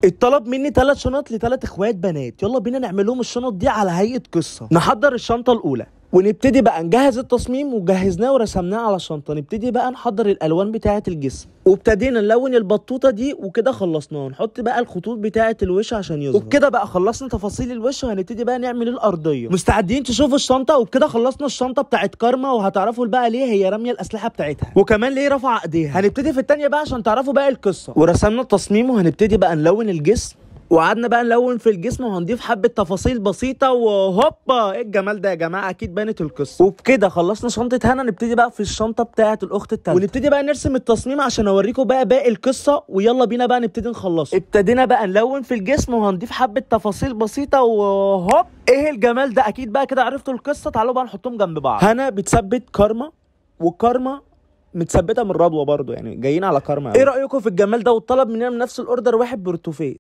اتطلب مني ثلاث شنط لثلاث اخوات بنات يلا بينا نعمل لهم الشنط دي على هيئه قصه نحضر الشنطه الاولى ونبتدي بقى نجهز التصميم وجهزناه ورسمناه على الشنطه نبتدي بقى نحضر الالوان بتاعه الجسم وابتدينا نلون البطوطه دي وكده خلصناه نحط بقى الخطوط بتاعه الوش عشان يظهر وبكده بقى خلصنا تفاصيل الوش وهنبتدي بقى نعمل الارضيه مستعدين تشوفوا الشنطه وبكده خلصنا الشنطه بتاعه كارما وهتعرفوا بقى ليه هي راميه الاسلحه بتاعتها وكمان ليه رفع ايديها هنبتدي في الثانيه بقى عشان تعرفوا بقى القصه ورسمنا التصميم وهنبتدي بقى نلون الجسم وقعدنا بقى نلون في الجسم وهنضيف حبه تفاصيل بسيطه وهوبا ايه الجمال ده يا جماعه اكيد بانت القصه وبكده خلصنا شنطه هنا نبتدي بقى في الشنطه بتاعه الاخت التالتة ونبتدي بقى نرسم التصميم عشان اوريكم بقى باقي القصه ويلا بينا بقى نبتدي نخلصه ابتدينا بقى نلون في الجسم وهنضيف حبه تفاصيل بسيطه وهوب ايه الجمال ده اكيد بقى كده عرفتوا القصه تعالوا بقى نحطهم جنب بعض هنا بتثبت كارما وكارما متثبته من رضوى برضو يعني جايين على كارما ايه رايكم في الجمال ده وطلب مننا من نفس الاوردر واحد برتوفيه